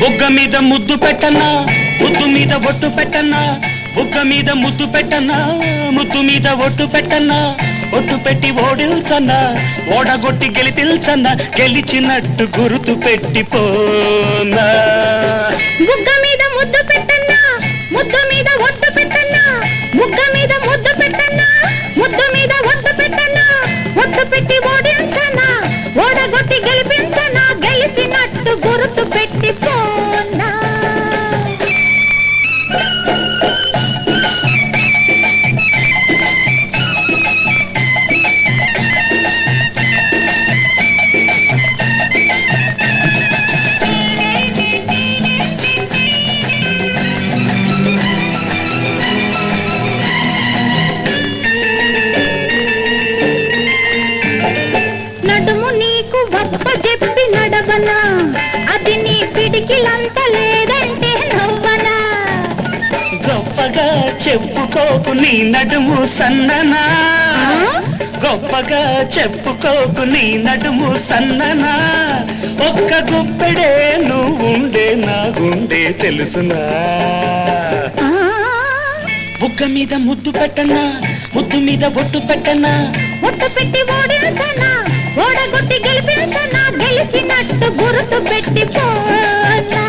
బుగ్గ మీద ముద్దు పెట్టనా ముద్దు మీద ఒట్టు పెట్టనా బుగ్గ మీద ముద్దు పెట్టనా ముద్దు మీద ఒట్టు పెట్టనా ఒట్టు పెట్టి ఓడిల్చన్నా ఓడగొట్టి గెలిపిల్చన్నా గెలిచినట్టు గుర్తు పెట్టి పోనా బుగ్గ మీద ముద్దు పెట్టన్నా ముద్దు మీద ఒట్టు పెట్టన్నా బుగ్గ మీద ముద్దు పెట్టన్నా ముద్దు మీద ఒట్టు పెట్టన్నా ఒట్టు పెట్టి ఓడించనా ఓడగొట్టి గెలిపించనా గెలిచినట్టు గుర్తు పెట్టి పోనా నడుము నీకు వప్ప చెప్పి నడవనా అది నీ పిడికిలంత లేదంటే నవ్వనా గొప్పగా చెప్పుకోకు నీ నడుము సన్ననా గొప్పగా చెప్పుకోకు నీ నడుము సన్ననా ఒక్క గుప్పెడే నువ్వుండే నా గుండె తెలుసునా ఆ, బుగ్గ మీద ముద్దు పెట్టనా ముద్దు మీద బొట్టు పెట్టనా ఒట్టు పెట్టి ఓడించనా ఓడగొట్టి గెలిపించనా గెలిచినట్టు గుర్తు పెట్టి పోనా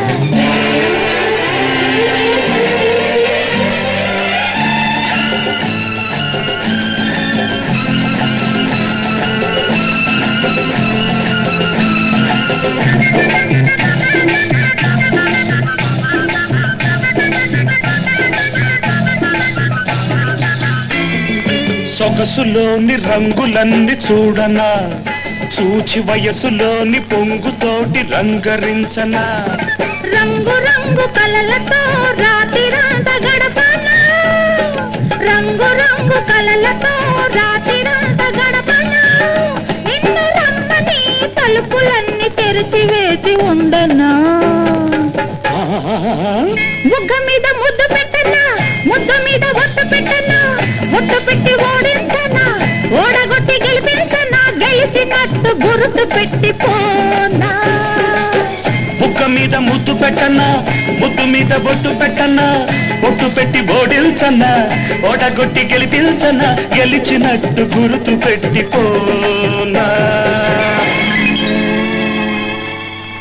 సొగసులోని రంగులన్నీ చూడనా చూచి వయసులోని పొంగుతోటి రంగరించనా రంగు రంగు కలలతో రాత్రి రాత గడపనా రంగు రంగు కలలతో రాత్రి రాత గడపనా నిన్ను రమ్మని తలుపులన్నీ తెరిచి వేసి ఉండనా ఆ, బుగ్గ మీద ముద్దు పెట్టనా ముద్దు మీద ఒట్టు పెట్టనా ఒట్టు పెట్టి ఓడించనా ఓడగొట్టి గెలిపించనా గెలిచినట్టు గుర్తు పెట్టి పోనా బుగ్గ మీద ముద్దు పెట్టనా ముద్దు మీద బొట్టు పెట్టనా బొట్టు పెట్టి బోడిల్చనా ఓడగొట్టి గెలిపించనా గెలిచినట్టు గుర్తు పెట్టి పోనా